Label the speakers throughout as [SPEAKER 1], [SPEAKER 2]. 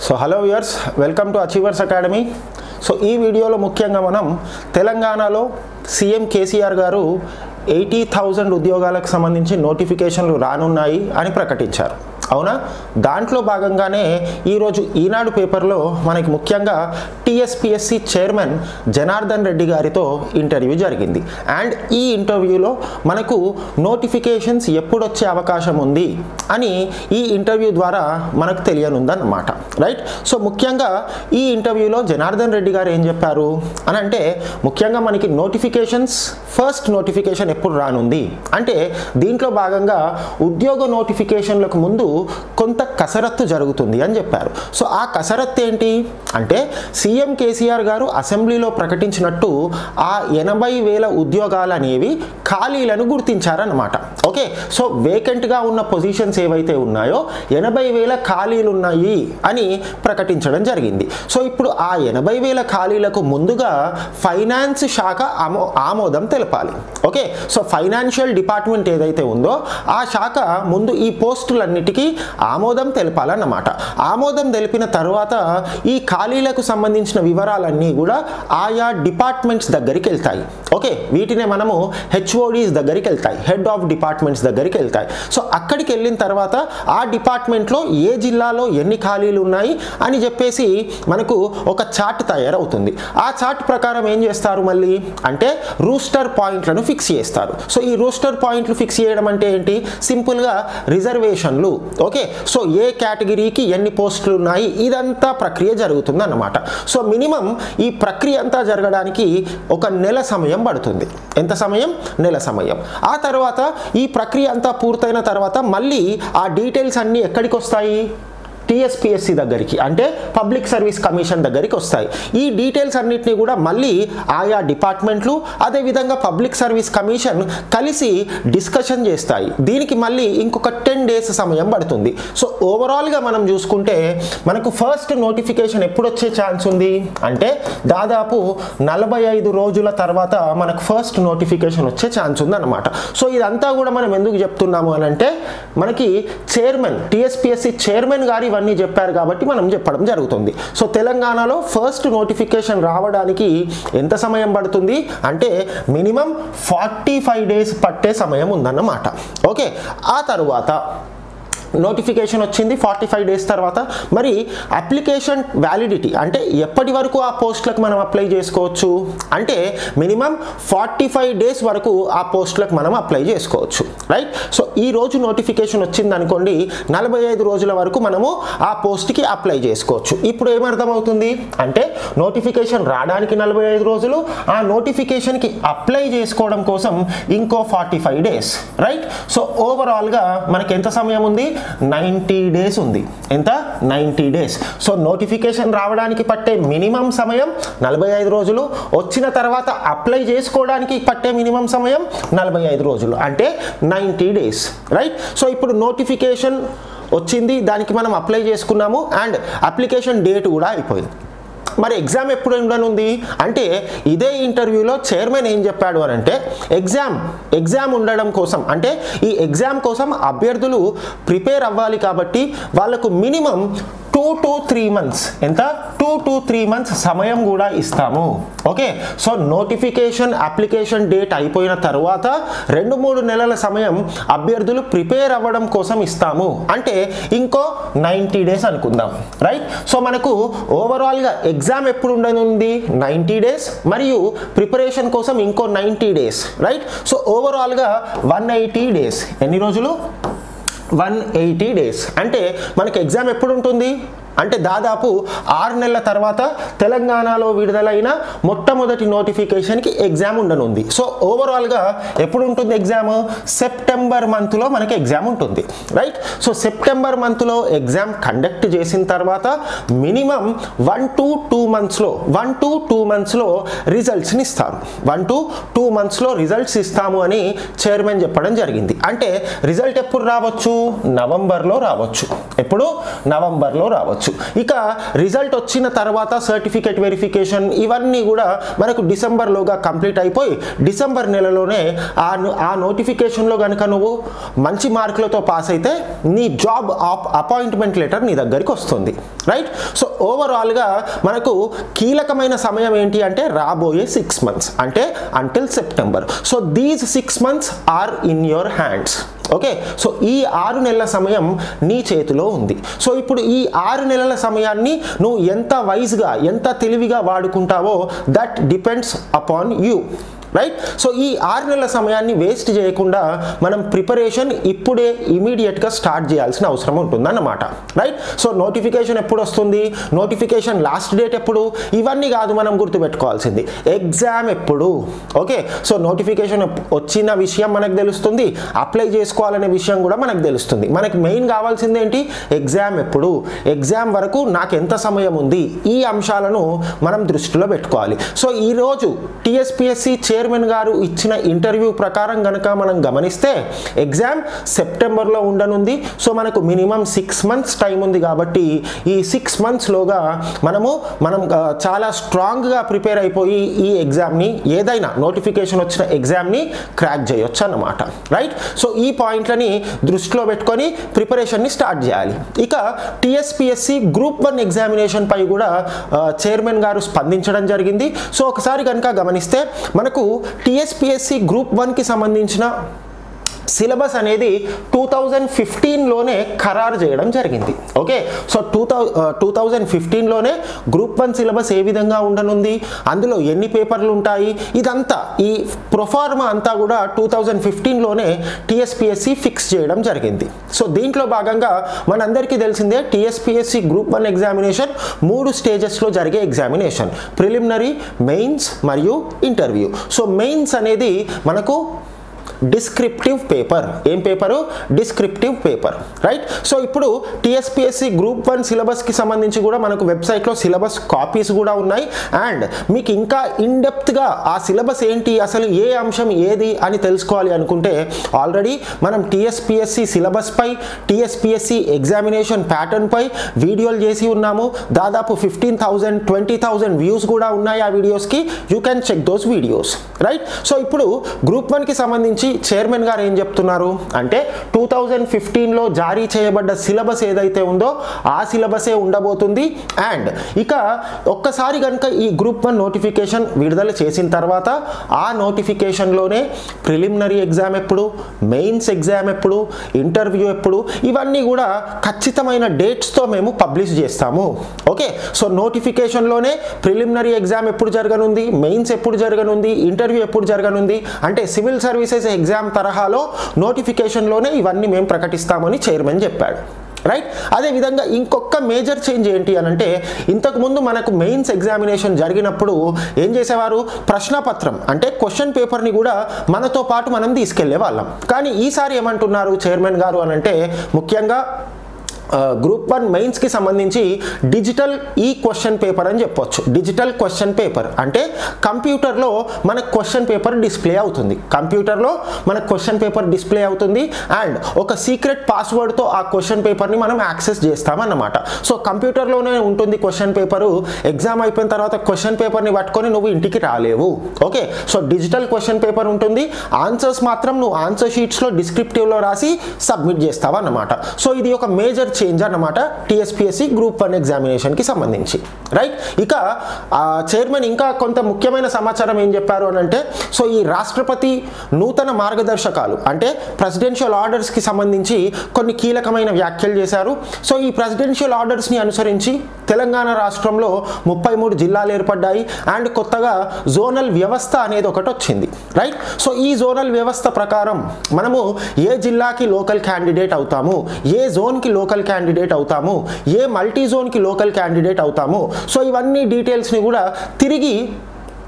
[SPEAKER 1] so hello viewers welcome to achievers academy so ఈ వీడియోలో ముఖ్యంగా మనం తెలంగాణలో సీఎం కేసీఆర్ గారు ఎయిటీ థౌజండ్ ఉద్యోగాలకు సంబంధించి నోటిఫికేషన్లు రానున్నాయి అని ప్రకటించారు అవునా దాంట్లో భాగంగానే ఈరోజు ఈనాడు పేపర్లో మనకి ముఖ్యంగా టీఎస్పిఎస్సి చైర్మన్ జనార్దన్ రెడ్డి గారితో ఇంటర్వ్యూ జరిగింది అండ్ ఈ ఇంటర్వ్యూలో మనకు నోటిఫికేషన్స్ ఎప్పుడు వచ్చే అవకాశం ఉంది అని ఈ ఇంటర్వ్యూ ద్వారా మనకు తెలియనుందన్నమాట రైట్ సో ముఖ్యంగా ఈ ఇంటర్వ్యూలో జనార్దన్ రెడ్డి గారు ఏం చెప్పారు అని అంటే ముఖ్యంగా మనకి నోటిఫికేషన్స్ ఫస్ట్ నోటిఫికేషన్ ఎప్పుడు రానుంది అంటే దీంట్లో భాగంగా ఉద్యోగ నోటిఫికేషన్లకు ముందు కొంత కసరత్తు జరుగుతుంది అని చెప్పారు సో ఆ కసరత్తు ఏంటి అంటే సీఎం కేసీఆర్ గారు అసెంబ్లీలో ప్రకటించినట్టు ఆ ఎనభై వేల ఉద్యోగాలు అనేవి ఖాళీలను గుర్తించారన్నమాట ఓకే సో వేకెంట్గా ఉన్న పొజిషన్స్ ఏవైతే ఉన్నాయో ఎనభై వేల ఖాళీలు ఉన్నాయి అని ప్రకటించడం జరిగింది సో ఇప్పుడు ఆ ఎనభై వేల ఖాళీలకు ముందుగా ఫైనాన్స్ శాఖ ఆమో ఆమోదం తెలపాలి ఓకే సో ఫైనాన్షియల్ డిపార్ట్మెంట్ ఏదైతే ఉందో ఆ శాఖ ముందు ఈ పోస్టులన్నిటికీ ఆమోదం తెలపాలన్నమాట ఆమోదం తెలిపిన తర్వాత ఈ ఖాళీలకు సంబంధించిన వివరాలన్నీ కూడా ఆయా డిపార్ట్మెంట్స్ దగ్గరికి వెళ్తాయి ఓకే వీటినే మనము హెచ్ఓడీస్ దగ్గరికి వెళ్తాయి హెడ్ ఆఫ్ డిపార్ట్మెంట్స్ దగ్గరికి వెళ్తాయి సో అక్కడికి వెళ్ళిన తర్వాత ఆ డిపార్ట్మెంట్లో ఏ జిల్లాలో ఎన్ని ఖాళీలు ఉన్నాయి అని చెప్పేసి మనకు ఒక చార్ట్ తయారవుతుంది ఆ చార్ట్ ప్రకారం ఏం చేస్తారు మళ్ళీ అంటే రూస్టర్ పాయింట్లను ఫిక్స్ చేస్తారు సో ఈ రూస్టర్ పాయింట్లు ఫిక్స్ చేయడం అంటే ఏంటి సింపుల్గా రిజర్వేషన్లు ఓకే సో ఏ కేటగిరీకి ఎన్ని పోస్టులు ఉన్నాయి ఇదంతా ప్రక్రియ జరుగుతుంది అన్నమాట సో మినిమం ఈ ప్రక్రియ అంతా జరగడానికి ఒక నెల సమయం పడుతుంది ఎంత సమయం నెల సమయం ఆ తర్వాత ఈ ప్రక్రియ అంతా పూర్తయిన తర్వాత మళ్ళీ ఆ డీటెయిల్స్ అన్నీ ఎక్కడికి వస్తాయి టీఎస్పిఎస్సి దగ్గరికి అంటే పబ్లిక్ సర్వీస్ కమిషన్ దగ్గరికి వస్తాయి ఈ డీటెయిల్స్ అన్నిటిని కూడా మళ్ళీ ఆయా డిపార్ట్మెంట్లు అదేవిధంగా పబ్లిక్ సర్వీస్ కమిషన్ కలిసి డిస్కషన్ చేస్తాయి దీనికి మళ్ళీ ఇంకొక టెన్ డేస్ సమయం పడుతుంది సో ఓవరాల్గా మనం చూసుకుంటే మనకు ఫస్ట్ నోటిఫికేషన్ ఎప్పుడు వచ్చే ఛాన్స్ ఉంది అంటే దాదాపు నలభై ఐదు రోజుల తర్వాత మనకు ఫస్ట్ నోటిఫికేషన్ వచ్చే ఛాన్స్ ఉందన్నమాట సో ఇదంతా కూడా మనం ఎందుకు చెప్తున్నాము అని అంటే మనకి చైర్మన్ టీఎస్పిఎస్సి చైర్మన్ గారు ఇవన్నీ చెప్పారు కాబట్టి మనం చెప్పడం జరుగుతుంది సో తెలంగాణలో ఫస్ట్ నోటిఫికేషన్ రావడానికి ఎంత సమయం పడుతుంది అంటే మినిమం ఫార్టీ ఫైవ్ డేస్ పట్టే సమయం ఉందన్నమాట ఓకే ఆ తరువాత నోటిఫికేషన్ వచ్చింది ఫార్టీ ఫైవ్ డేస్ తర్వాత మరి అప్లికేషన్ వ్యాలిడిటీ అంటే ఎప్పటి వరకు ఆ పోస్టులకు మనం అప్లై చేసుకోవచ్చు అంటే మినిమం ఫార్టీ ఫైవ్ డేస్ వరకు ఆ పోస్టులకు మనం అప్లై చేసుకోవచ్చు రైట్ సో ఈ రోజు నోటిఫికేషన్ వచ్చింది అనుకోండి నలభై ఐదు రోజుల వరకు మనము ఆ పోస్ట్కి అప్లై చేసుకోవచ్చు ఇప్పుడు ఏమర్థమవుతుంది అంటే నోటిఫికేషన్ రావడానికి నలభై ఐదు రోజులు ఆ నోటిఫికేషన్కి అప్లై చేసుకోవడం కోసం ఇంకో forty five days right so ఓవరాల్గా మనకి ఎంత సమయం ఉంది నైంటీ డేస్ ఉంది ఎంత నైంటీ డేస్ సో నోటిఫికేషన్ రావడానికి పట్టే మినిమం సమయం నలభై ఐదు రోజులు వచ్చిన తర్వాత అప్లై చేసుకోవడానికి పట్టే మినిమం సమయం నలభై ఐదు రోజులు అంటే నైంటీ డేస్ రైట్ సో ఇప్పుడు నోటిఫికేషన్ వచ్చింది దానికి మనం అప్లై చేసుకున్నాము అండ్ అప్లికేషన్ డేట్ కూడా అయిపోయింది మరి ఎగ్జామ్ ఎప్పుడు ఉండనుంది అంటే ఇదే ఇంటర్వ్యూలో చైర్మన్ ఏం చెప్పాడు అని అంటే ఎగ్జామ్ ఎగ్జామ్ ఉండడం కోసం అంటే ఈ ఎగ్జామ్ కోసం అభ్యర్థులు ప్రిపేర్ అవ్వాలి కాబట్టి వాళ్ళకు minimum two to three months ఎంత టూ టు త్రీ మంత్స్ సమయం కూడా ఇస్తాము okay so notification application date అయిపోయిన తర్వాత రెండు మూడు నెలల సమయం అభ్యర్థులు ప్రిపేర్ అవ్వడం కోసం ఇస్తాము అంటే ఇంకో నైంటీ డేస్ అనుకుందాం రైట్ సో మనకు ఓవరాల్గా ఎగ్జామ్ ఎప్పుడు ఉండనుంది నైంటీ డేస్ మరియు ప్రిపరేషన్ కోసం ఇంకో నైంటీ డేస్ రైట్ సో ఓవరాల్గా వన్ ఎయిటీ డేస్ ఎన్ని రోజులు వన్ ఎయిటీ డేస్ అంటే మనకి ఎగ్జామ్ ఎప్పుడు ఉంటుంది అంటే దాదాపు ఆరు నెలల తర్వాత తెలంగాణలో విడుదలైన మొట్టమొదటి నోటిఫికేషన్కి ఎగ్జామ్ ఉండనుంది సో ఓవరాల్గా ఎప్పుడు ఉంటుంది ఎగ్జామ్ సెప్టెంబర్ మంత్లో మనకి ఎగ్జామ్ ఉంటుంది రైట్ సో సెప్టెంబర్ మంత్లో ఎగ్జామ్ కండక్ట్ చేసిన తర్వాత మినిమం వన్ టు టూ మంత్స్లో వన్ టు టూ మంత్స్లో రిజల్ట్స్ని ఇస్తారు వన్ టు టూ మంత్స్లో రిజల్ట్స్ ఇస్తాము అని చైర్మన్ చెప్పడం జరిగింది అంటే రిజల్ట్ ఎప్పుడు రావచ్చు నవంబర్లో రావచ్చు ఎప్పుడు నవంబర్లో రావచ్చు రావచ్చు ఇక రిజల్ట్ వచ్చిన తర్వాత సర్టిఫికేట్ వెరిఫికేషన్ ఇవన్నీ కూడా మనకు డిసెంబర్లోగా కంప్లీట్ అయిపోయి డిసెంబర్ నెలలోనే ఆ ను- ఆ నోటిఫికేషన్లో కనుక నువ్వు మంచి మార్కులతో పాస్ అయితే నీ జాబ్ అపాయింట్మెంట్ లెటర్ నీ దగ్గరికి వస్తుంది రైట్ సో ఓవరాల్గా మనకు కీలకమైన సమయం ఏంటి అంటే రాబోయే సిక్స్ మంత్స్ అంటే until September so these six months are in your hands okay so ఈ ఆరు నెలల సమయం నీ చేతిలో ఉంది సో ఇప్పుడు ఈ ఆరు నెలల సమయాన్ని నువ్వు ఎంత వైజ్గా ఎంత తెలివిగా వాడుకుంటావో that depends upon you right so ఈ ఆరు నెలల సమయాన్ని వేస్ట్ చేయకుండా మనం ప్రిపరేషన్ ఇప్పుడే ఇమీడియట్గా స్టార్ట్ చేయాల్సిన అవసరం ఉంటుందన్నమాట రైట్ సో నోటిఫికేషన్ ఎప్పుడు వస్తుంది నోటిఫికేషన్ లాస్ట్ డేట్ ఎప్పుడు ఇవన్నీ కాదు మనం గుర్తుపెట్టుకోవాల్సింది ఎగ్జామ్ ఎప్పుడు ఓకే సో నోటిఫికేషన్ వచ్చిన విషయం మనకు తెలుస్తుంది అప్లై చేసుకోవాలనే విషయం కూడా మనకు తెలుస్తుంది మనకి మెయిన్ కావాల్సింది ఏంటి ఎగ్జామ్ ఎప్పుడు ఎగ్జామ్ వరకు నాకు ఎంత సమయం ఉంది ఈ అంశాలను మనం దృష్టిలో పెట్టుకోవాలి సో ఈరోజు టిఎస్పిఎస్సి చైర్మన్ గారు ఇచ్చిన ఇంటర్వ్యూ ప్రకారం కనుక మనం గమనిస్తే ఎగ్జామ్ సెప్టెంబర్లో ఉండనుంది సో మనకు మినిమం సిక్స్ మంత్స్ టైం ఉంది కాబట్టి ఈ సిక్స్ మంత్స్లోగా మనము మనం ఆ, చాలా స్ట్రాంగ్గా ప్రిపేర్ అయిపోయి ఈ ఎగ్జామ్ని ఏదైనా నోటిఫికేషన్ వచ్చిన ఎగ్జామ్ని క్రాక్ చేయొచ్చు అన్నమాట రైట్ సో ఈ పాయింట్లని దృష్టిలో పెట్టుకొని ప్రిపరేషన్ని స్టార్ట్ చేయాలి ఇక టిఎస్పిఎస్సి గ్రూప్ వన్ ఎగ్జామినేషన్ పై కూడా ఆ, చైర్మన్ గారు స్పందించడం జరిగింది సో ఒకసారి కనుక గమనిస్తే మనకు టిఎస్పిఎస్సి గ్రూప్ వన్కి సంబంధించిన సిలబస్ అనేది టూ థౌజండ్ ఫిఫ్టీన్లోనే ఖరారు చేయడం జరిగింది okay so two thou two thousand ఫిఫ్టీన్లోనే గ్రూప్ వన్ సిలబస్ ఏ విధంగా ఉండనుంది అందులో ఎన్ని పేపర్లు ఉంటాయి ఇదంతా ఈ ప్రొఫార్మా అంతా కూడా టూ థౌజండ్ ఫిఫ్టీన్లోనే టిఎస్పిఎస్సి ఫిక్స్ చేయడం జరిగింది సో దీంట్లో భాగంగా మనందరికీ తెలిసిందే టిఎస్పిఎస్సి గ్రూప్ వన్ ఎగ్జామినేషన్ మూడు స్టేజెస్లో జరిగే ఎగ్జామినేషన్ ప్రిలిమినరీ మెయిన్స్ మరియు ఇంటర్వ్యూ సో మెయిన్స్ అనేది మనకు డిస్క్రిప్టివ్ పేపర్ ఏం paper descriptive paper right so ఇప్పుడు టిఎస్పిఎస్సి గ్రూప్ వన్ సిలబస్కి సంబంధించి కూడా మనకు వెబ్సైట్లో సిలబస్ కాపీస్ కూడా ఉన్నాయి అండ్ మీకు ఇంకా ఇన్డెప్త్గా ఆ సిలబస్ ఏంటి అసలు ఏ అంశం ఏది అని తెలుసుకోవాలి అనుకుంటే ఆల్రెడీ మనం టిఎస్పిఎస్సి సిలబస్పై టిఎస్పిఎస్సి ఎగ్జామినేషన్ ప్యాటర్న్పై వీడియోలు చేసి ఉన్నాము దాదాపు fifteen thousand twenty thousand views కూడా ఉన్నాయి ఆ వీడియోస్కి you can check those videos right so ఇప్పుడు గ్రూప్ వన్కి సంబంధించి చైర్మన్ గారు ఏం చెప్తున్నారు అంటే టూ థౌజండ్ ఫిఫ్టీన్లో జారీ చేయబడ్డ సిలబస్ ఏదైతే ఉందో ఆ సిలబసే ఉండబోతుంది అండ్ ఇక ఒక్కసారి కనుక ఈ గ్రూప్ వన్ నోటిఫికేషన్ విడుదల చేసిన తర్వాత ఆ నోటిఫికేషన్లోనే ప్రిలిమినరీ ఎగ్జామ్ ఎప్పుడు మెయిన్స్ ఎగ్జామ్ ఎప్పుడు ఇంటర్వ్యూ ఎప్పుడు ఇవన్నీ కూడా ఖచ్చితమైన డేట్స్తో మేము పబ్లిష్ చేస్తాము ఓకే సో నోటిఫికేషన్లోనే ప్రిలిమినరీ ఎగ్జామ్ ఎప్పుడు జరగనుంది మెయిన్స్ ఎప్పుడు జరగనుంది ఇంటర్వ్యూ ఎప్పుడు జరగనుంది అంటే సివిల్ సర్వీసెస్ ఎగ్జామ్ తరహాలో నోటిఫికేషన్లోనే ఇవన్నీ మేము ప్రకటిస్తామని చైర్మన్ చెప్పాడు రైట్ అదేవిధంగా ఇంకొక మేజర్ చేంజ్ ఏంటి అని అంటే ఇంతకుముందు మనకు మెయిన్స్ ఎగ్జామినేషన్ జరిగినప్పుడు ఏం చేసేవారు ప్రశ్నపత్రం అంటే క్వశ్చన్ పేపర్ని కూడా మనతో పాటు మనం తీసుకెళ్లే వాళ్ళం కానీ ఈసారి ఏమంటున్నారు చైర్మన్ గారు అని అంటే ముఖ్యంగా గ్రూప్ వన్ మెయిన్స్కి సంబంధించి డిజిటల్ ఈ క్వశ్చన్ పేపర్ అని చెప్పొచ్చు డిజిటల్ క్వశ్చన్ పేపర్ అంటే కంప్యూటర్లో మనకు క్వశ్చన్ పేపర్ డిస్ప్లే అవుతుంది కంప్యూటర్లో మనకు క్వశ్చన్ పేపర్ డిస్ప్లే అవుతుంది అండ్ ఒక సీక్రెట్ పాస్వర్డ్తో ఆ క్వశ్చన్ పేపర్ని మనం యాక్సెస్ చేస్తామన్నమాట సో కంప్యూటర్లోనే ఉంటుంది క్వశ్చన్ పేపరు ఎగ్జామ్ అయిపోయిన తర్వాత క్వశ్చన్ పేపర్ని పట్టుకొని నువ్వు ఇంటికి రాలేవు okay so digital question paper ఉంటుంది ఆన్సర్స్ మాత్రం నువ్వు ఆన్సర్ షీట్స్లో డిస్క్రిప్టివ్లో రాసి సబ్మిట్ చేస్తావన్నమాట సో ఇది ఒక మేజర్ చేంజ్ అన్నమాట టిఎస్పిఎస్సి గ్రూప్ వన్ ఎగ్జామినేషన్కి సంబంధించి రైట్ ఇక చైర్మన్ ఇంకా కొంత ముఖ్యమైన సమాచారం ఏం చెప్పారు అని అంటే సో ఈ రాష్ట్రపతి నూతన మార్గదర్శకాలు అంటే ప్రెసిడెన్షియల్ ఆర్డర్స్కి సంబంధించి కొన్ని కీలకమైన వ్యాఖ్యలు చేశారు సో ఈ ప్రెసిడెన్షియల్ ఆర్డర్స్ని అనుసరించి తెలంగాణ రాష్ట్రంలో ముప్పై మూడు జిల్లాలు ఏర్పడ్డాయి అండ్ కొత్తగా జోనల్ వ్యవస్థ అనేది ఒకటి వచ్చింది రైట్ సో ఈ జోనల్ వ్యవస్థ ప్రకారం మనము ఏ జిల్లాకి లోకల్ క్యాండిడేట్ అవుతాము ఏ జోన్కి లోకల్ క్యాండిడేట్ అవుతాము ఏ మల్టీ జోన్కి లోకల్ క్యాండిడేట్ అవుతాము సో ఇవన్నీ డీటెయిల్స్ని కూడా తిరిగి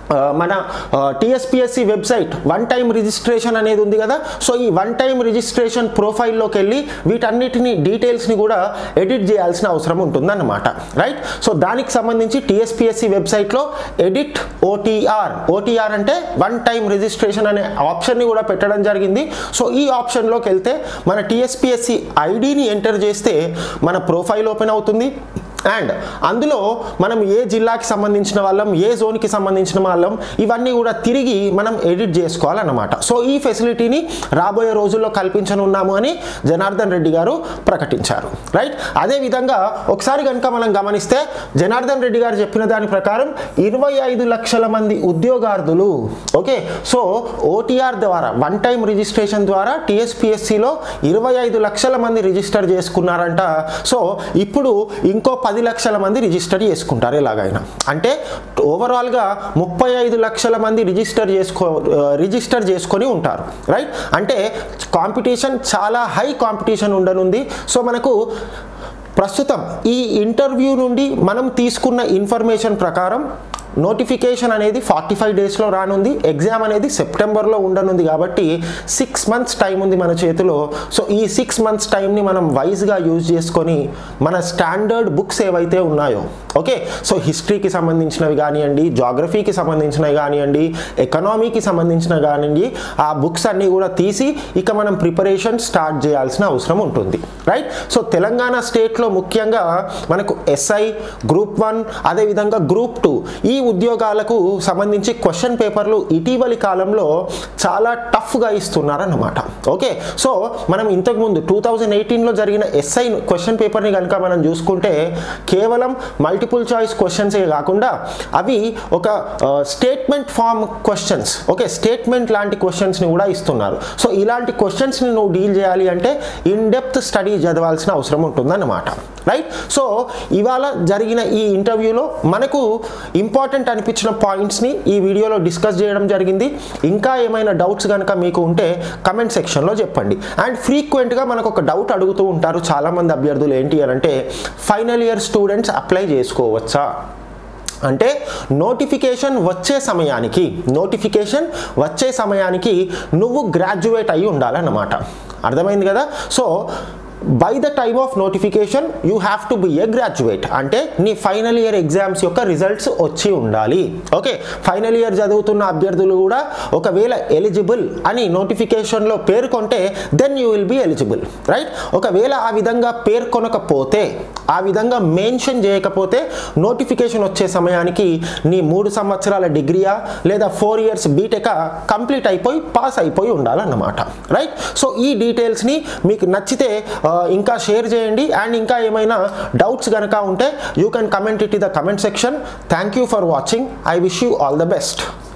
[SPEAKER 1] ఆ, మన TSPSC website one time registration అనేది ఉంది కదా సో ఈ వన్ టైం రిజిస్ట్రేషన్ ప్రొఫైల్లోకి వెళ్ళి వీటన్నిటిని డీటెయిల్స్ని కూడా ఎడిట్ చేయాల్సిన అవసరం ఉంటుందన్నమాట రైట్ సో దానికి సంబంధించి టిఎస్పిఎస్సి వెబ్సైట్లో ఎడిట్ ఓటీఆర్ ఓటీఆర్ అంటే వన్ టైం రిజిస్ట్రేషన్ అనే ఆప్షన్ని కూడా పెట్టడం జరిగింది సో ఈ ఆప్షన్లోకి వెళ్తే మన టిఎస్పిఎస్సి ఐడిని ఎంటర్ చేస్తే మన ప్రొఫైల్ ఓపెన్ అవుతుంది అండ్ అందులో మనం ఏ జిల్లాకి సంబంధించిన వాళ్ళం ఏ జోన్కి సంబంధించిన వాళ్ళం ఇవన్నీ కూడా తిరిగి మనం ఎడిట్ చేసుకోవాలన్నమాట సో ఈ ఫెసిలిటీని రాబోయే రోజుల్లో కల్పించనున్నాము అని జనార్దన్ రెడ్డి గారు ప్రకటించారు రైట్ అదేవిధంగా ఒకసారి కనుక మనం గమనిస్తే జనార్దన్ రెడ్డి గారు చెప్పిన దాని ప్రకారం ఇరవై ఐదు లక్షల మంది ఉద్యోగార్థులు ఓకే సో ఓటీఆర్ ద్వారా వన్ టైం రిజిస్ట్రేషన్ ద్వారా టీఎస్పిఎస్సిలో ఇరవై ఐదు లక్షల మంది రిజిస్టర్ చేసుకున్నారంట సో ఇప్పుడు ఇంకో పది లక్షల మంది రిజిస్టర్ చేసుకుంటారు ఎలాగైనా అంటే ఓవరాల్గా ముప్పై ఐదు లక్షల మంది రిజిస్టర్ చేసుకో రిజిస్టర్ చేసుకొని ఉంటారు రైట్ అంటే కాంపిటీషన్ చాలా హై కాంపిటీషన్ ఉండనుంది సో మనకు ప్రస్తుతం ఈ ఇంటర్వ్యూ నుండి మనం తీసుకున్న ఇన్ఫర్మేషన్ ప్రకారం నోటిఫికేషన్ అనేది ఫార్టీ ఫైవ్ డేస్లో రానుంది ఎగ్జామ్ అనేది సెప్టెంబర్లో ఉండనుంది కాబట్టి సిక్స్ మంత్స్ టైం ఉంది మన చేతిలో సో ఈ సిక్స్ మంత్స్ టైంని మనం వైజ్గా యూజ్ చేసుకొని మన స్టాండర్డ్ బుక్స్ ఏవైతే ఉన్నాయో ఓకే సో హిస్టరీకి సంబంధించినవి కానివ్వండి జాగ్రఫీకి సంబంధించినవి కానివ్వండి ఎకనామీకి సంబంధించిన కానివ్వండి ఆ బుక్స్ అన్నీ కూడా తీసి ఇక మనం ప్రిపరేషన్ స్టార్ట్ చేయాల్సిన అవసరం ఉంటుంది రైట్ సో తెలంగాణ స్టేట్లో ముఖ్యంగా మనకు ఎస్ఐ గ్రూప్ వన్ అదేవిధంగా గ్రూప్ టూ ఈ ఉద్యోగాలకు సంబంధించి క్వశ్చన్ పేపర్లు ఇటీవలి కాలంలో చాలా టఫ్గా ఇస్తున్నారన్నమాట ఓకే సో మనం ఇంతకుముందు టూ థౌజండ్ ఎయిటీన్లో జరిగిన ఎస్ఐ క్వశ్చన్ పేపర్ని కనుక మనం చూసుకుంటే కేవలం మల్టిపుల్ చాయిస్ క్వశ్చన్సే కాకుండా అవి ఒక statement form questions okay statement లాంటి క్వశ్చన్స్ని కూడా ఇస్తున్నారు సో ఇలాంటి క్వశ్చన్స్ని నువ్వు డీల్ చేయాలి అంటే ఇన్ డెప్త్ స్టడీ చదవాల్సిన అవసరం ఉంటుందన్నమాట రైట్ సో ఇవాళ జరిగిన ఈ ఇంటర్వ్యూలో మనకు ఇంపార్టెంట్ అనిపించిన పాయింట్స్ని ఈ వీడియోలో డిస్కస్ చేయడం జరిగింది ఇంకా ఏమైనా డౌట్స్ కనుక మీకు ఉంటే కమెంట్ సెక్షన్లో చెప్పండి అండ్ ఫ్రీక్వెంట్గా మనకు ఒక డౌట్ అడుగుతూ ఉంటారు చాలామంది అభ్యర్థులు ఏంటి అని అంటే ఫైనల్ ఇయర్ స్టూడెంట్స్ అప్లై చేసుకోవచ్చా అంటే నోటిఫికేషన్ వచ్చే సమయానికి నోటిఫికేషన్ వచ్చే సమయానికి నువ్వు గ్రాడ్యుయేట్ అయి ఉండాలన్నమాట అర్థమైంది కదా so by the time of notification you have to be a graduate అంటే నీ ఫైనల్ ఇయర్ ఎగ్జామ్స్ యొక్క రిజల్ట్స్ వచ్చి ఉండాలి ఓకే ఫైనల్ ఇయర్ చదువుతున్న అభ్యర్థులు కూడా ఒకవేళ ఎలిజిబుల్ అని నోటిఫికేషన్లో పేర్కొంటే then you will be eligible right ఒకవేళ ఆ విధంగా పేర్కొనకపోతే ఆ విధంగా మెన్షన్ చేయకపోతే నోటిఫికేషన్ వచ్చే సమయానికి నీ మూడు సంవత్సరాల డిగ్రీయా లేదా ఫోర్ ఇయర్స్ బీటెక్ కంప్లీట్ అయిపోయి పాస్ అయిపోయి ఉండాలన్నమాట రైట్ సో ఈ డీటెయిల్స్ని మీకు నచ్చితే ఆ, ఇంకా షేర్ చేయండి అండ్ ఇంకా ఏమైనా డౌట్స్ కనుక ఉంటే you can comment it in the comment section thank you for watching I wish you all the best